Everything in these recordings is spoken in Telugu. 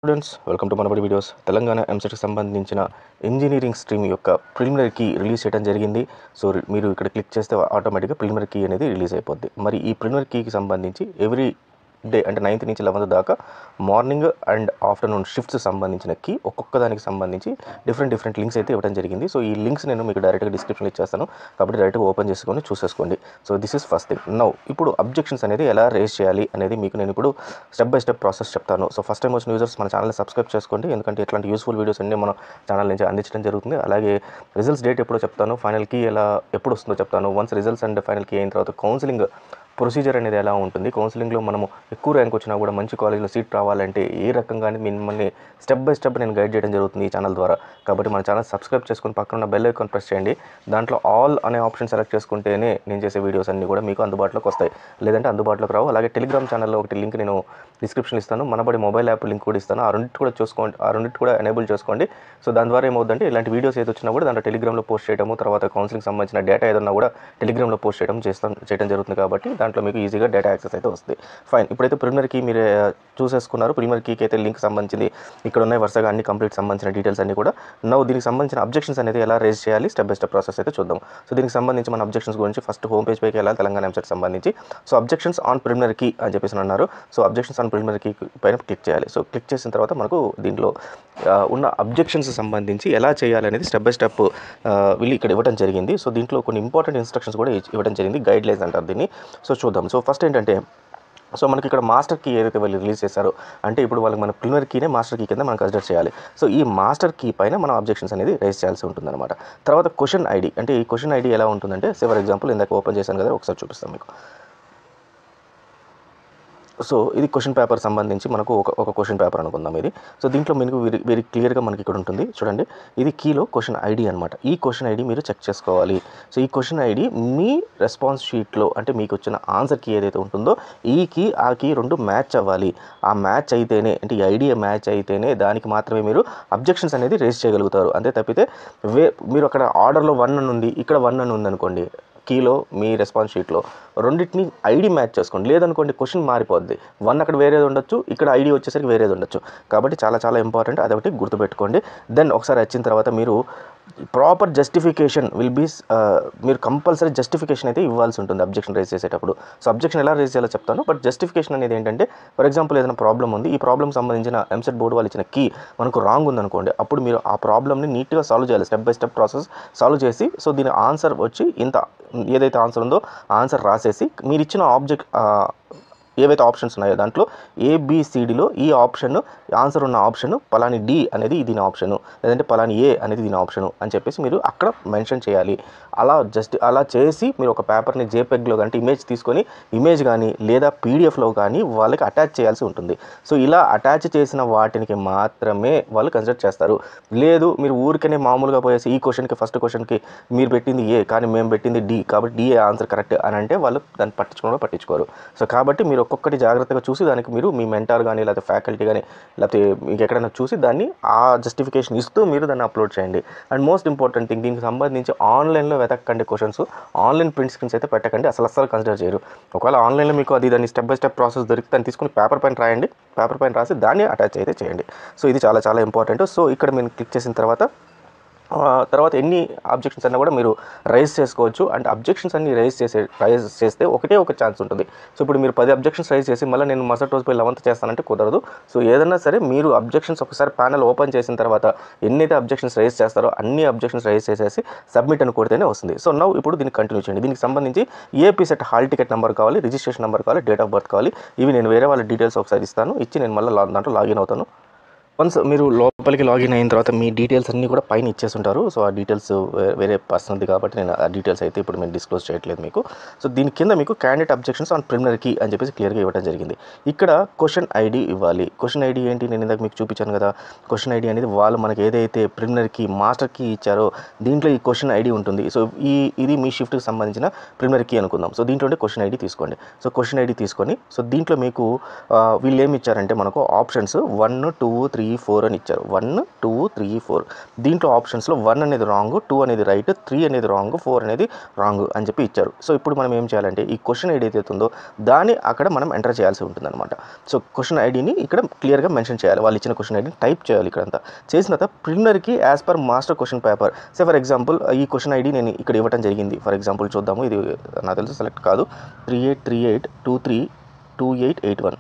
students welcome to Manabadi videos Telangana ఎంసెట్కి సంబంధించిన ఇంజనీరింగ్ స్ట్రీమ్ యొక్క ప్రిలిమినరీ కీ రిలీజ్ చేయడం జరిగింది సో రి- మీరు ఇక్కడ క్లిక్ చేస్తే ఆటోమేటిక్గా ప్రిలిమినరీ కీ అనేది రిలీజ్ అయిపోద్ది మరి ఈ ప్రిలిమినరీ కీకి సంబంధించి ఎవ్రీ డే అంటే నైన్త్ నుంచి లెవెన్త్ దాకా మార్నింగ్ అండ్ ఆఫ్టర్నూన్ షిఫ్ట్స్ సంబంధించిన కీ ఒక్కొక్క దానికి సంబంధించి డిఫరెంట్ డిఫరెంట్ లింక్స్ అయితే ఇవ్వడం జరిగింది సో ఈ లింక్స్ నేను మీకు డైరెక్ట్గా డిస్క్రిప్షన్లో ఇచ్చేస్తాను కాబట్టి డైరెక్ట్గా ఓపెన్ చేసుకొని చూసేసుకోండి so this is first thing now ఇప్పుడు అబ్జెక్షన్స్ అనేది ఎలా రేస్ చేయాలి అనేది మీకు నేను ఇప్పుడు స్టెప్ బై స్టెప్ ప్రాసెస్ చెప్తాను సో ఫస్ట్ టైం వచ్చిన యూజర్స్ మన ఛానల్ని సబ్స్క్రైబ్ చేసుకోండి ఎందుకంటే ఇట్లాంటి యూస్ఫుల్ వీడియోస్ అన్ని మన ఛానల్ నుంచి అందించడం జరుగుతుంది అలాగే రిజల్ట్స్ డేట్ ఎప్పుడో చెప్తాను ఫైనల్ కీ ఎలా ఎప్పుడు వస్తుందో చెప్తాను once results and final key అయిన తర్వాత కౌన్సిలింగ్ ప్రొసీజర్ అనేది ఎలా ఉంటుంది కౌన్సిలింగ్లో మనము ఎక్కువ ర్యాంక్ వచ్చినా కూడా మంచి కాలేజ్లో సీట్ రావాలంటే ఏ రకంగా అనేది మిమ్మల్ని స్టెప్ బై స్టెప్ నేను గైడ్ చేయడం జరుగుతుంది ఈ ఛానల్ ద్వారా కాబట్టి మన ఛానల్ సబ్స్క్రైబ్ చేసుకుని పక్కన ఉన్న బెల్ ఐకాన్ ప్రెస్ చేయండి దాంట్లో ఆల్ అనే ఆప్షన్ సెలెక్ట్ చేసుకుంటేనే నేను చేసే వీడియోస్ అన్నీ కూడా మీకు అందుబాటులోకి వస్తాయి లేదంటే అందుబాటులోకి రావు అలాగే టెలిగ్రామ్ ఛానల్లో ఒకటి లింక్ నేను డిస్క్రిప్షన్ ఇస్తాను మనబడి మొబైల్ యాప్ లింక్ కూడా ఇస్తాను ఆ రెండింటి కూడా చూసుకోండి ఆ రెండింటి కూడా ఎనేబుల్ చేసుకోండి సో దాని ద్వారా ఏమవుతుందంటే ఇలాంటి వీడియోస్ ఏది వచ్చినా కూడా దాంట్లో టెలిగ్రామ్లో పోస్ట్ చేయడము తర్వాత కౌన్సిలింగ్ సంబంధించిన డేటా ఏదన్నా కూడా టెలిగ్రామ్లో పోస్ట్ చేయడం చేస్తాం చేయడం జరుగుతుంది కాబట్టి దాంట్లో మీకు ఈజీగా డేటా యాక్సెస్ అయితే వస్తుంది ఫైన్ ఇప్పుడైతే ప్రిలిమినరీ కీ మీరు ఆ, చూసేసుకున్నారు ప్రిలిమినరీ కీకి అయితే లింక్ సంబంధించింది ఇక్కడ ఉన్నాయి వరుసగా అన్ని కంప్లీట్ సంబంధించిన డీటెయిల్స్ అన్ని కూడా నవ్వు దీనికి సంబంధించిన అబ్జెక్షన్స్ అనేది ఎలా రేజ్ చేయాలి స్టెప్ బై స్టెప్ ప్రాసెస్ అయితే చూద్దాం సో దీనికి సంబంధించి మన అబ్జెక్షన్స్ గురించి ఫస్ట్ హోమ్ పేజ్ పైకి వెళ్ళాలి తెలంగాణ ఎంసెట్ సంబంధించి so objections on preliminary key అని చెప్పేసి అన్నారు so objections on preliminary key పైన క్లిక్ చేయాలి సో క్లిక్ చేసిన తర్వాత మనకు దీంట్లో ఆ, ఉన్న అబ్జెక్షన్స్ సంబంధించి ఎలా చేయాలి అనేది స్టెప్ బై స్టెప్ వీళ్ళు ఇక్కడ ఇవ్వడం జరిగింది సో దీంట్లో కొన్ని ఇంపార్టెంట్ ఇన్స్ట్రక్షన్స్ కూడా ఇచ్- ఇవ్వడం జరిగింది గైడ్ లైన్స్ అంటారు దీన్ని సో చూద్దాం సో ఫస్ట్ ఏంటంటే సో మనకి ఇక్కడ మాస్టర్ కీ ఏదైతే వాళ్ళు రిలీజ్ చేశారో అంటే ఇప్పుడు వాళ్ళకి మన ప్రిలిమినరీ కీనే మాస్టర్ కీ కింద మనం కన్సిడర్ చేయాలి సో ఈ మాస్టర్ కీ పైన మనం అబ్జెక్షన్స్ అనేది రేస్ చేయాల్సి ఉంటుందన్నమాట తర్వాత క్వశ్చన్ ఐడి అంటే ఈ క్వశ్చన్ ఐడి ఎలా ఉంటుందంటే సే ఫర్ ఎగ్జాంపుల్ ఇందాక ఓపెన్ చేశాను కదా ఒకసారి చూపిస్తాను మీకు సో ఇది క్వశ్చన్ పేపర్ సంబంధించి మనకు ఒక ఒక క్వశ్చన్ పేపర్ అనుకుందాం ఇది సో దీంట్లో మీకు వెరీ వెరీ క్లియర్గా మనకి ఇక్కడ ఉంటుంది చూడండి ఇది కీలో క్వశ్చన్ ఐడి అనమాట ఈ క్వశ్చన్ ఐడి మీరు చెక్ చేసుకోవాలి సో ఈ క్వశ్చన్ ఐడి మీ రెస్పాన్స్ షీట్లో అంటే మీకు వచ్చిన ఆన్సర్ కీ ఏదైతే ఉంటుందో ఈ కీ ఆ కీ రెండు మ్యాచ్ అవ్వాలి ఆ మ్యాచ్ అయితేనే అంటే ఈ ఐడియా మ్యాచ్ అయితేనే దానికి మాత్రమే మీరు అబ్జెక్షన్స్ అనేది రేస్ చేయగలుగుతారు అంతే తప్పితే వే మీరు అక్కడ ఆర్డర్లో వన్ అని ఉంది ఇక్కడ వన్ అని ఉంది అనుకోండి కీలో మీ రెస్పాన్స్ షీట్లో రెండింటిని ఐడి మ్యాచ్ చేసుకోండి లేదనుకోండి క్వశ్చన్ మారిపోద్ది వన్ అక్కడ వేరేది ఉండొచ్చు ఇక్కడ ఐడి వచ్చేసరికి వేరేది ఉండొచ్చు కాబట్టి చాలా చాలా ఇంపార్టెంట్ అదొకటి గుర్తుపెట్టుకోండి దెన్ ఒకసారి వచ్చిన తర్వాత మీరు ప్రాపర్ జస్టిఫికేషన్ విల్ బీ మీరు కంపల్సరీ జస్టిఫికేషన్ అయితే ఇవ్వాల్సి ఉంటుంది అబ్జెక్షన్ రేస్ చేసేటప్పుడు సో అబ్జెక్షన్ ఎలా రేస్ చేయాలో చెప్తాను బట్ జస్టిఫికేషన్ అనేది ఏంటంటే ఫర్ ఎగ్జాంపుల్ ఏదైనా ప్రాబ్లం ఉంది ఈ ప్రాబ్లం సంబంధించిన ఎంసెట్ బోర్డు వాళ్ళు ఇచ్చిన కీ మనకు రాంగ్ ఉందనుకోండి అప్పుడు మీరు ఆ ప్రాబ్లమ్ని నీట్గా సాల్వ్ చేయాలి step by step process solve చేసి సో దీని ఆన్సర్ వచ్చి ఇంత ఏదైతే ఆన్సర్ ఉందో ఆన్సర్ రాసేసి మీరు ఇచ్చిన ఆబ్జెక్ట్ ఏవైతే ఆప్షన్స్ ఉన్నాయో దాంట్లో ఏబిసిడిలో ఈ ఆప్షన్ ఆన్సర్ ఉన్న ఆప్షన్ పలాని డి అనేది దీని ఆప్షను లేదంటే పలాని ఏ అనేది దీని ఆప్షను అని చెప్పేసి మీరు అక్కడ మెన్షన్ చేయాలి అలా జస్ట్ అలా చేసి మీరు ఒక పేపర్ని జేపెగ్లో అంటే ఇమేజ్ తీసుకొని ఇమేజ్ కానీ లేదా పీడిఎఫ్లో కానీ వాళ్ళకి అటాచ్ చేయాల్సి ఉంటుంది సో ఇలా అటాచ్ చేసిన వాటికి మాత్రమే వాళ్ళు కన్సిడర్ చేస్తారు లేదు మీరు ఊరికనే మామూలుగా పోయేసి ఈ క్వశ్చన్కి ఫస్ట్ క్వశ్చన్కి మీరు పెట్టింది ఏ కానీ మేము పెట్టింది డి కాబట్టి డి ఆన్సర్ కరెక్ట్ అని అంటే వాళ్ళు దాన్ని పట్టించుకోవడం పట్టించుకోరు సో కాబట్టి మీరు ఒక్కొక్కటి జాగ్రత్తగా చూసి దానికి మీరు మీ మెంటార్ కానీ లేకపోతే ఫ్యాకల్టీ కానీ లేకపోతే మీకు ఎక్కడైనా చూసి దాన్ని ఆ జస్టిఫికేషన్ ఇస్తూ మీరు దాన్ని అప్లోడ్ చేయండి అండ్ మోస్ట్ ఇంపార్టెంట్ థింగ్ దీనికి సంబంధించి ఆన్లైన్లో వెతకండి క్వశ్చన్స్ ఆన్లైన్ ప్రింట్ స్క్రీన్స్ అయితే పెట్టకండి అసలు అసలు కన్సిడర్ చేయరు ఒకవేళ ఆన్లైన్లో మీకు అది దాన్ని స్టెప్ బై స్టెప్ ప్రాసెస్ దొరికి దాన్ని తీసుకుని పేపర్ పైన రాయండి పేపర్ పైన రాసి దాన్ని అటాచ్ అయితే చేయండి సో ఇది చాలా చాలా ఇంపార్టెంట్ సో ఇక్కడ మీరు క్లిక్ చేసిన తర్వాత ఆ, తర్వాత ఎన్ని అబ్జెక్షన్స్ అన్నా కూడా మీరు రైజ్ చేసుకోవచ్చు అండ్ అబ్జెక్షన్స్ అన్ని రైజ్ చేసే రైజ్ చేస్తే ఒకటే ఒక ఛాన్స్ ఉంటుంది సో ఇప్పుడు మీరు పది అబ్జెక్షన్స్ రైజ్ చేసి మళ్ళీ నేను మరుసటి రోజు పోయి లెవెంత్ చేస్తానంటే కుదరదు సో ఏదన్నా సరే మీరు అబ్జెక్షన్స్ ఒకసారి ప్యానల్ ఓపెన్ చేసిన తర్వాత ఎన్నైతే అబ్జెక్షన్స్ రైజ్ చేస్తారో అన్ని అబ్జెక్షన్స్ రైజ్ చేసేసి సబ్మిట్ అని కొడితేనే వస్తుంది సో నవ్వు ఇప్పుడు దీన్ని కంటిన్యూ చేయండి దీనికి సంబంధించి AP CET hall ticket number కావాలి రిజిస్ట్రేషన్ నెంబర్ కావాలి డేట్ ఆఫ్ బర్త్ కావాలి ఇవి నేను వేరే వాళ్ళ డీటెయిల్స్ ఒకసారి ఇస్తాను ఇచ్చి నేను మళ్ళీ లా- దాంట్లో లాగిన్ అవుతాను వన్స్ మీరు లోపలికి లాగిన్ అయిన తర్వాత మీ డీటెయిల్స్ అన్నీ కూడా పైన ఇచ్చేస్తుంటారు సో ఆ డీటెయిల్స్ వే- వేరే పర్సనల్ది కాబట్టి నేను ఆ డీటెయిల్స్ అయితే ఇప్పుడు నేను డిస్క్లోజ్ చేయట్లేదు మీకు సో దీని కింద మీకు candidate objections on preliminary key అని చెప్పేసి క్లియర్గా ఇవ్వడం జరిగింది ఇక్కడ క్వశ్చన్ ఐడి ఇవ్వాలి క్వశ్చన్ ఐడి ఏంటి నేను ఇందాక మీకు చూపించాను కదా క్వశ్చన్ ఐడి అనేది వాళ్ళు మనకి ఏదైతే ప్రిలిమినరీ కీ మాస్టర్ కీ ఇచ్చారో దీంట్లో ఈ క్వశ్చన్ ఐడి ఉంటుంది సో ఈ ఇది మీ షిఫ్ట్కి సంబంధించిన ప్రిలిమినరీ కీ అనుకుందాం సో దీంట్లో క్వశ్చన్ ఐడి తీసుకోండి సో క్వశ్చన్ ఐడి తీసుకొని సో దీంట్లో మీకు ఆ, వీళ్ళు ఏమి ఇచ్చారంటే మనకు options one two three four అని ఇచ్చారు వన్ టూ త్రీ ఫోర్ దీంట్లో ఆప్షన్స్లో వన్ అనేది రాంగ్ టూ అనేది రైట్ త్రీ అనేది రాంగ్ ఫోర్ అనేది రాంగ్ అని చెప్పి ఇచ్చారు సో ఇప్పుడు మనం ఏం చేయాలంటే ఈ క్వశ్చన్ ఐడి ఏదైతే ఉందో దాన్ని అక్కడ మనం ఎంటర్ చేయాల్సి ఉంటుందన్నమాట సో క్వశ్చన్ ఐడిని ఇక్కడ క్లియర్గా మెన్షన్ చేయాలి వాళ్ళు ఇచ్చిన క్వశ్చన్ ఐడిని టైప్ చేయాలి ఇక్కడంతా చేసిన తర్వాత ప్రిలిమినరీకి as per master question paper say for example ఈ క్వశ్చన్ ఐడి నేను ఇక్కడ ఇవ్వడం జరిగింది ఫర్ ఎగ్జాంపుల్ చూద్దాము ఇది నాకు తెలుసు సెలెక్ట్ కాదు three eight three eight two three two eight eight one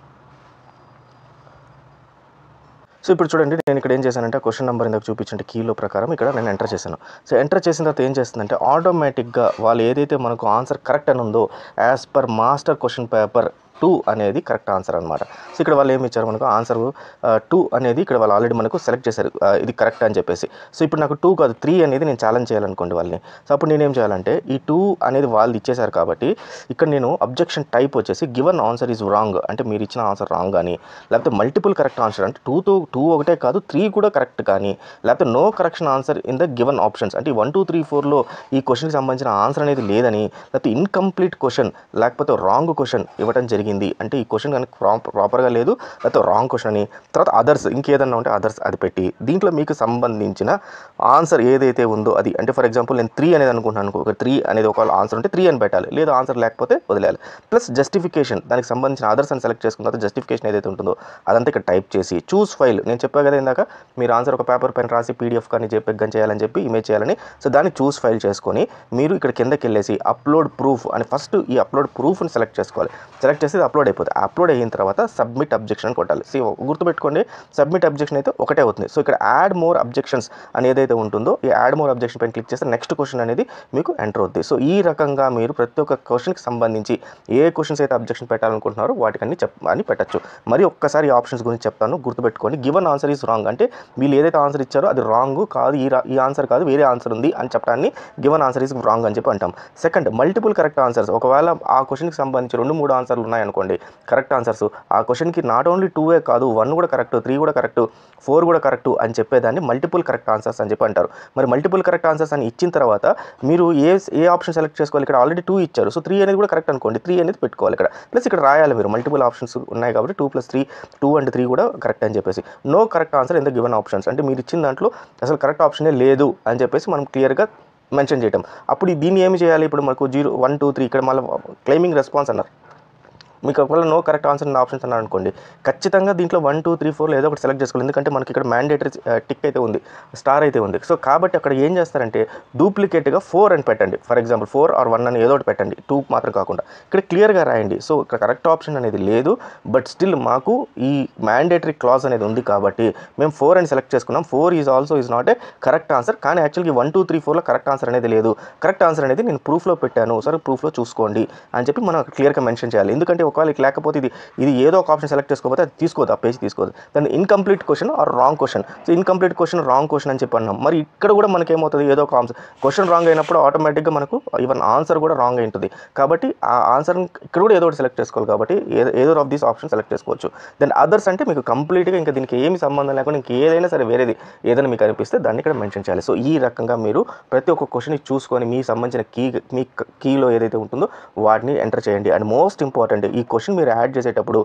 so ఇప్పుడు చూడండి నేను ఇక్కడ ఏం చేశానంటే క్వశ్చన్ నెంబర్ ఇందాక చూపించండి కీలో ప్రకారం ఇక్కడ నేను ఎంటర్ చేశాను సో ఎంటర్ చేసిన తర్వాత ఏం చేస్తుందంటే ఆటోమేటిక్గా వాళ్ళు ఏదైతే మనకు ఆన్సర్ కరెక్ట్ అని ఉందో as per master question paper two అనేది కరెక్ట్ ఆన్సర్ అనమాట సో ఇక్కడ వాళ్ళు ఏమి ఇచ్చారు మనకు ఆన్సర్ టూ అనేది ఇక్కడ వాళ్ళు ఆల్రెడీ మనకు సెలెక్ట్ చేశారు ఆ, ఇది కరెక్ట్ అని చెప్పేసి సో ఇప్పుడు నాకు టూ కాదు త్రీ అనేది నేను ఛాలెంజ్ చేయాలనుకోండి వాళ్ళని సో అప్పుడు నేను ఏం చేయాలంటే ఈ టూ అనేది వాళ్ళు ఇచ్చేశారు కాబట్టి ఇక్కడ నేను అబ్జెక్షన్ టైప్ వచ్చేసి గివన్ ఆన్సర్ ఈజ్ రాంగ్ అంటే మీరు ఇచ్చిన ఆన్సర్ రాంగ్ కానీ లేకపోతే మల్టిపుల్ కరెక్ట్ ఆన్సర్ అంటే టూతో టూ ఒకటే కాదు త్రీ కూడా కరెక్ట్ కానీ లేకపోతే no correction answer in the given options అంటే వన్ టూ త్రీ ఫోర్లో ఈ క్వశ్చన్కి సంబంధించిన ఆన్సర్ అనేది లేదని లేకపోతే ఇన్కంప్లీట్ క్వశ్చన్ లేకపోతే రాంగ్ క్వశ్చన్ ఇవ్వడం జరిగింది అంటే ఈ క్వశ్చన్ కనుక ప్రాపర్గా లేదు లేకపోతే రాంగ్ క్వశ్చన్ అని తర్వాత అదర్స్ ఇంకేదన్నా ఉంటే అదర్స్ అది పెట్టి దీంట్లో మీకు సంబంధించిన ఆన్సర్ ఏదైతే ఉందో అది అంటే ఫర్ ఎగ్జాంపుల్ నేను త్రీ అనేది అనుకుంటున్నాను అనుకో ఒక త్రీ అనేది ఒక ఆన్సర్ ఉంటే త్రీ అని పెట్టాలి లేదా ఆన్సర్ లేకపోతే వదిలేయాలి ప్లస్ జస్టిఫికేషన్ దానికి సంబంధించిన అదర్స్ అని సెలెక్ట్ చేసుకున్న తర్వాత జస్టిఫికేషన్ ఏదైతే ఉంటుందో అదంతా ఇక్కడ టైప్ చేసి చూస్ ఫైల్ నేను చెప్పా కదా ఇందాక మీరు ఆన్సర్ ఒక పేపర్ పైన రాసి పీడిఎఫ్ కానీ జేపెగ్ కానీ చేయాలని చెప్పి ఇమేజ్ చేయాలని సో దాన్ని చూస్ ఫైల్ చేసుకొని మీరు ఇక్కడ కిందకి వెళ్ళేసి అప్లోడ్ ప్రూఫ్ అని ఫస్ట్ ఈ అప్లోడ్ ప్రూఫ్ని సెలెక్ట్ చేసుకోవాలి సెలెక్ట్ చేసి అప్లోడ్ అయిపోతుంది అప్లోడ్ అయిన తర్వాత సబ్మిట్ అబ్జెక్షన్ అని కొట్టాలి సో గుర్తుపెట్టుకోండి సబ్మిట్ అబ్జెక్షన్ అయితే ఒకటే అవుతుంది సో ఇక్కడ యాడ్ మోర్ అబ్జెక్షన్స్ అని ఏదైతే ఉంటుందో ఈ యాడ్ మోర్ అబ్జెక్షన్ పైన క్లిక్ చేస్తే నెక్స్ట్ క్వశ్చన్ అనేది మీకు ఎంటర్ అవుతుంది సో ఈ రకంగా మీరు ప్రతి ఒక్క క్వశ్చన్కి సంబంధించి ఏ క్వశ్చన్స్ అయితే అబ్జెక్షన్ పెట్టాలనుకుంటున్నారో వాటికన్నీ చెప్ అని పెట్టచ్చు మరి ఒక్కసారి ఈ ఆప్షన్స్ గురించి చెప్తాను గుర్తుపెట్టుకోండి గివన్ ఆన్సర్ ఈజ్ రాంగ్ అంటే వీళ్ళు ఏదైతే ఆన్సర్ ఇచ్చారో అది రాంగ్ కాదు ఈ రా- ఈ ఆన్సర్ కాదు వేరే ఆన్సర్ ఉంది అని చెప్పడాన్ని గివన్ ఆన్సర్ ఈజ్ రాంగ్ అని చెప్పి అంటాం సెకండ్ మల్టిపుల్ కరెక్ట్ ఆన్సర్స్ ఒకవేళ ఆ క్వశ్చన్కి సంబంధించి రెండు మూడు ఆన్సర్లు ఉన్నాయనుకోండి కరెక్ట్ ఆన్సర్స్ ఆ క్వశ్చన్కి నాట్ ఓన్లీ టూవే కాదు వన్ కూడా కరెక్ట్ త్రీ కూడా కరెక్ట్ ఫోర్ కూడా కరెక్ట్ అని చెప్పేదాన్ని మల్టిపుల్ కరెక్ట్ ఆన్సర్స్ అని చెప్పి అంటారు మరి మల్టిపుల్ కరెక్ట్ ఆన్సర్స్ అని ఇచ్చిన తర్వాత మీరు ఏ ఏ ఆప్షన్ సెలెక్ట్ చేసుకోవాలి ఇక్కడ ఆల్రెడీ టూ ఇచ్చారు సో త్రీ అనేది కూడా కరెక్ట్ అనుకోండి త్రీ అనేది పెట్టుకోవాలి ఇక్కడ ప్లస్ ఇక్కడ రాయాలి మీరు మల్టిపుల్ ఆప్షన్స్ ఉన్నాయి కాబట్టి two plus three two and three కూడా కరెక్ట్ అని చెప్పేసి no correct answer in the given options అంటే మీరు ఇచ్చిన దాంట్లో అసలు కరెక్ట్ ఆప్షనే లేదు అని చెప్పేసి మనం క్లియర్గా మెన్షన్ చేయటం అప్పుడు దీన్ని ఏమి చేయాలి ఇప్పుడు మనకు జీరో వన్ టూ త్రీ ఇక్కడ మళ్ళీ క్లెయిమింగ్ రెస్పాన్స్ అన్నారు మీకు ఒకవేళ నో కరెక్ట్ ఆన్సర్ ఉన్న ఆప్షన్స్ అన్నారు అనుకోండి ఖచ్చితంగా దీంట్లో వన్ టూ త్రీ ఫోర్లో ఏదో ఒకటి సెలెక్ట్ చేసుకోవాలి ఎందుకంటే మనకి ఇక్కడ మ్యాండేటరీ టిక్ అయితే ఉంది స్టార్ అయితే ఉంది సో కాబట్టి అక్కడ ఏం చేస్తారంటే డూప్లికేట్గా ఫోర్ అని పెట్టండి for example four or one అని ఏదో ఒకటి పెట్టండి టూ మాత్రం కాకుండా ఇక్కడ క్లియర్గా రాయండి సో ఇక్కడ కరెక్ట్ ఆప్షన్ అనేది లేదు బట్ స్టిల్ మాకు ఈ మ్యాండేటరీ క్లాజ్ అనేది ఉంది కాబట్టి మేము ఫోర్ అని సెలెక్ట్ చేసుకున్నాం four is also is not a correct answer కానీ యాక్చువల్గా వన్ టూ త్రీ ఫోర్లో కరెక్ట్ ఆన్సర్ అనేది లేదు కరెక్ట్ ఆన్సర్ అనేది నేను ప్రూఫ్లో పెట్టాను సరే ప్రూఫ్లో చూసుకోండి అని చెప్పి మనం క్లియర్గా మెన్షన్ చేయాలి ఎందుకంటే ఒకవేళ ఇక లేకపోతే ఇది ఇది ఏదో ఒక ఆప్షన్ సెలెక్ట్ చేసుకోకపోతే అది తీసుకోదు ఆ పేజ్ తీసుకోదు దాని incomplete question or wrong question so incomplete question wrong question అని చెప్పి అన్నాం మరి ఇక్కడ కూడా మనకి ఏమవుతుంది ఏదో ఒక ఆన్సర్ క్వశ్చన్ రాంగ్ అయినప్పుడు ఆటోమేటిక్గా మనకు ఈవెన్ ఆన్సర్ కూడా రాంగ్ అయి ఉంటుంది కాబట్టి ఆ ఆన్సర్ ఇక్కడ కూడా ఏదో ఒకటి సెలెక్ట్ చేసుకోవాలి కాబట్టి ఏదో ఏదో ఆఫ్ దీస్ ఆప్షన్ సెలెక్ట్ చేసుకోవచ్చు దెన్ అదర్స్ అంటే మీకు కంప్లీట్గా ఇంకా దీనికి ఏమి సంబంధం లేకుండా ఇంక ఏదైనా సరే వేరేది ఏదైనా మీకు అనిపిస్తే దాన్ని ఇక్కడ మెన్షన్ చేయాలి సో ఈ రకంగా మీరు ప్రతి ఒక్క క్వశ్చన్ చూసుకొని మీ సంబంధించిన కీ మీ కీలో ఏదైతే ఉంటుందో వాటిని ఎంటర్ చేయండి అండ్ మోస్ట్ ఇంపార్టెంట్ ఈ క్వశ్చన్ మీరు యాడ్ చేసేటప్పుడు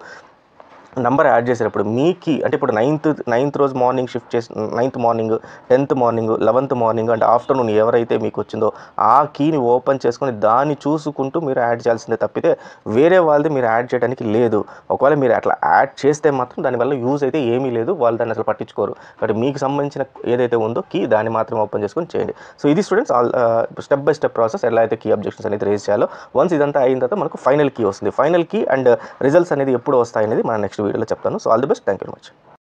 నంబర్ యాడ్ చేసేటప్పుడు మీ కీ అంటే ఇప్పుడు నైన్త్ నైన్త్ రోజు మార్నింగ్ షిఫ్ట్ చేసి ninth morning tenth morning eleventh morning and afternoon ఎవరైతే మీకు వచ్చిందో ఆ కీని ఓపెన్ చేసుకొని దాన్ని చూసుకుంటూ మీరు యాడ్ చేయాల్సిందే తప్పితే వేరే వాళ్ళది మీరు యాడ్ చేయడానికి లేదు ఒకవేళ మీరు అట్లా యాడ్ చేస్తే మాత్రం దానివల్ల యూజ్ అయితే ఏమీ లేదు వాళ్ళు దాన్ని అసలు పట్టించుకోరు కాబట్టి మీకు సంబంధించిన ఏదైతే ఉందో కీ దాన్ని మాత్రం ఓపెన్ చేసుకొని చేయండి సో ఇది students all step by step process ఎలా అయితే కీ అబ్జెక్షన్స్ అనేది రేజ్ చేయాలో వన్స్ ఇదంతా అయిన తర్వాత మనకు ఫైనల్ కీ వస్తుంది ఫైనల్ కీ అండ్ రిజల్ట్స్ అనేది ఎప్పుడు వస్తాయి అనేది మన నెక్స్ట్ వీడియోలో చెప్తాను so all the best thank you very much